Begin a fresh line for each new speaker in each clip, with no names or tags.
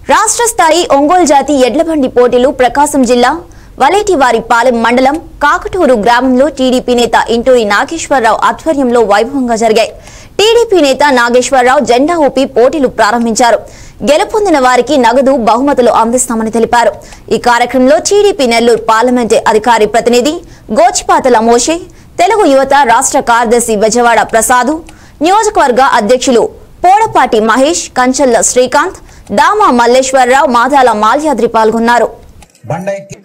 రాష్ట్ర స్థాయి ఒంగోలు జాతి ఎడ్లబండి పోటీలు ప్రకాశం జిల్లా వలేటివారి పాలెం మండలం కాకటూరు గ్రామంలో టీడీపీ నేత ఇంటూరి నాగేశ్వరరావు ఆధ్వర్యంలో వైభవంగా జరిగాయి టీడీపీ నేత నాగేశ్వరరావు జెండా ఊపి పోటీలు ప్రారంభించారు గెలుపొందిన వారికి నగదు బహుమతులు అందిస్తామని తెలిపారు ఈ కార్యక్రమంలో టీడీపీ నెల్లూరు పార్లమెంటు అధికారి ప్రతినిధి గోచిపాతల మోషే తెలుగు యువత రాష్ట్ర కార్యదర్శి బెజవాడ ప్రసాదు నియోజకవర్గ అధ్యక్షులు పోడపాటి మహేష్ కంచల్ల శ్రీకాంత్ దామా మల్లేశ్వరరావు మాదాల మాల్యాద్రి పాల్గొన్నారు
బండ ఎక్కి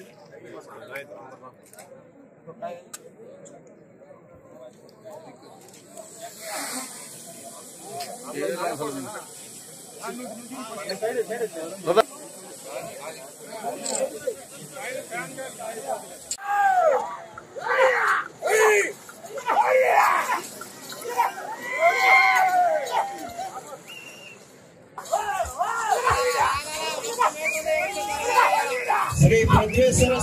శ్రీ ప్రజేశ్వర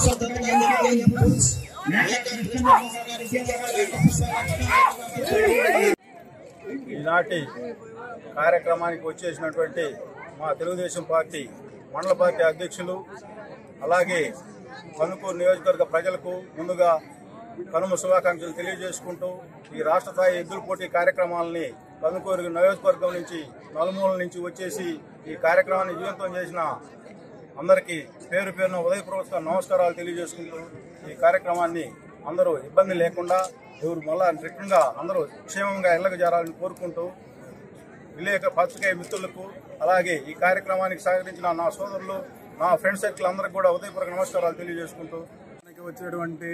ఈనాటి కార్యక్రమానికి వచ్చేసినటువంటి మా తెలుగుదేశం పార్టీ మండల పార్టీ అధ్యక్షులు అలాగే కనుకూరు నియోజకవర్గ ప్రజలకు ముందుగా కనుమ శుభాకాంక్షలు తెలియజేసుకుంటూ ఈ రాష్ట్ర స్థాయి ఎద్దుల పోటీ కార్యక్రమాలని కనుకూరు నియోజకవర్గం నుంచి నలుమూలల నుంచి వచ్చేసి ఈ కార్యక్రమాన్ని జీవంతం చేసిన అందరికీ పేరు పేరున ఉదయపూర్వక నమస్కారాలు తెలియజేసుకుంటూ ఈ కార్యక్రమాన్ని అందరూ ఇబ్బంది లేకుండా ఎవరు మళ్ళా రిటర్న్గా అందరూ క్షేమంగా ఇళ్లకు చేరాలని కోరుకుంటూ విలేక పత్రికేయ మిత్రులకు అలాగే ఈ కార్యక్రమానికి సహకరించిన నా సోదరులు నా ఫ్రెండ్ సర్కిల్ అందరికి కూడా ఉదయపూర్వక నమస్కారాలు తెలియజేసుకుంటూ మనకి వచ్చేటువంటి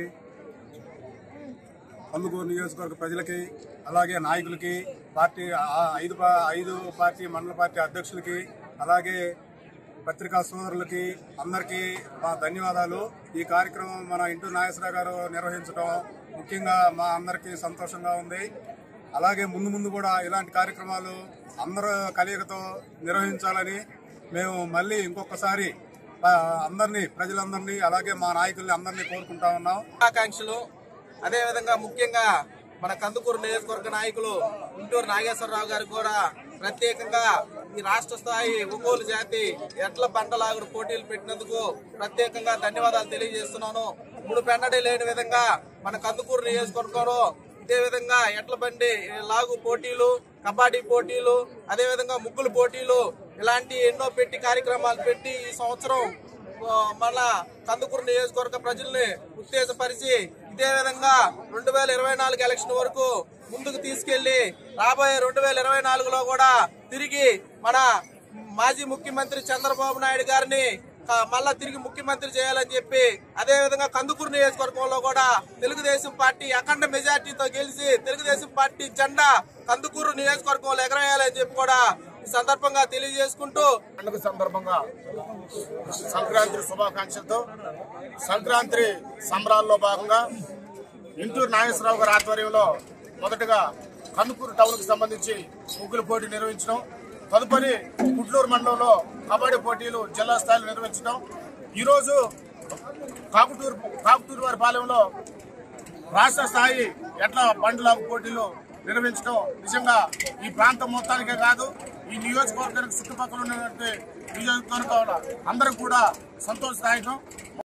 కందుకూరు నియోజకవర్గ ప్రజలకి అలాగే నాయకులకి పార్టీ ఆ ఐదు పా- ఐదు పార్టీ మండల పార్టీ అధ్యక్షులకి అలాగే పత్రికా సోదరులకి అందరికీ మా ధన్యవాదాలు ఈ కార్యక్రమం మన ఇంటూ నాగేశ్వరరావు గారు నిర్వహించడం ముఖ్యంగా మా అందరికీ సంతోషంగా ఉంది అలాగే ముందు ముందు కూడా ఇలాంటి కార్యక్రమాలు అందరూ కలియకతో నిర్వహించాలని మేము మళ్ళీ ఇంకొకసారి ఆ, అందరినీ ప్రజలందరినీ అలాగే మా నాయకుల్ని అందరినీ కోరుకుంటా ఉన్నాం
శుభాకాంక్షలు అదేవిధంగా ముఖ్యంగా మన కందుకూరు నియోజకవర్గ నాయకులు గుంటూరు నాగేశ్వరరావు గారికి కూడా ప్రత్యేకంగా ఈ రాష్ట్ర స్థాయి ఒంగోలు జాతి ఎట్ల బండలాగుడు పోటీలు పెట్టినందుకు ప్రత్యేకంగా ధన్యవాదాలు తెలియజేస్తున్నాను ఇప్పుడు పెన్నడి లేని విధంగా మన కందుకూరు నియోజకవర్గంలో ఇదే విధంగా ఎట్ల బండి లాగు పోటీలు కబడ్డీ పోటీలు అదే విధంగా ముగ్గులు పోటీలు ఇలాంటి ఎన్నో పెట్టి కార్యక్రమాలు పెట్టి ఈ సంవత్సరం ఆ, మన కందుకూరు నియోజకవర్గ ప్రజల్ని ఉత్తేజపరిచి ఇదే విధంగా రెండు వేల ఇరవై నాలుగు ఎలక్షన్ వరకు ముందుకు తీసుకెళ్లి రాబోయే రెండు వేల ఇరవై నాలుగులో కూడా తిరిగి మన మాజీ ముఖ్యమంత్రి చంద్రబాబు నాయుడు గారిని ఆ, మళ్ళా తిరిగి ముఖ్యమంత్రి చేయాలని చెప్పి అదే విధంగా కందుకూరు నియోజకవర్గంలో కూడా తెలుగుదేశం పార్టీ అఖండ మెజార్టీతో గెలిచి తెలుగుదేశం పార్టీ జెండా కందుకూరు నియోజకవర్గంలో ఎగరేయాలని చెప్పి కూడా ఈ సందర్భంగా తెలియజేసుకుంటూ
పండుగ సందర్భంగా సంక్రాంతి శుభాకాంక్షలతో సంక్రాంతి సంబరాల్లో భాగంగా ఇంటూరు నాగేశ్వరరావు గారి ఆధ్వర్యంలో మొదటగా కందుకూరు టౌన్ కు సంబంధించి ముగ్గుల పోటీ నిర్వహించడం తదుపరి గుడ్లూరు మండలంలో కబడ్డీ పోటీలు జిల్లా స్థాయిలో నిర్వహించడం ఈరోజు కాకుటూరు కాకుటూరు వారి పాలెంలో రాష్ట్ర స్థాయి ఎట్లా బండ్లాగు పోటీలు నిర్వహించడం నిజంగా ఈ ప్రాంతం మొత్తానికే కాదు ఈ నియోజకవర్గానికి చుట్టుపక్కల ఉన్నటువంటి నియోజకవర్గాల అందరికి కూడా సంతోషదాయకం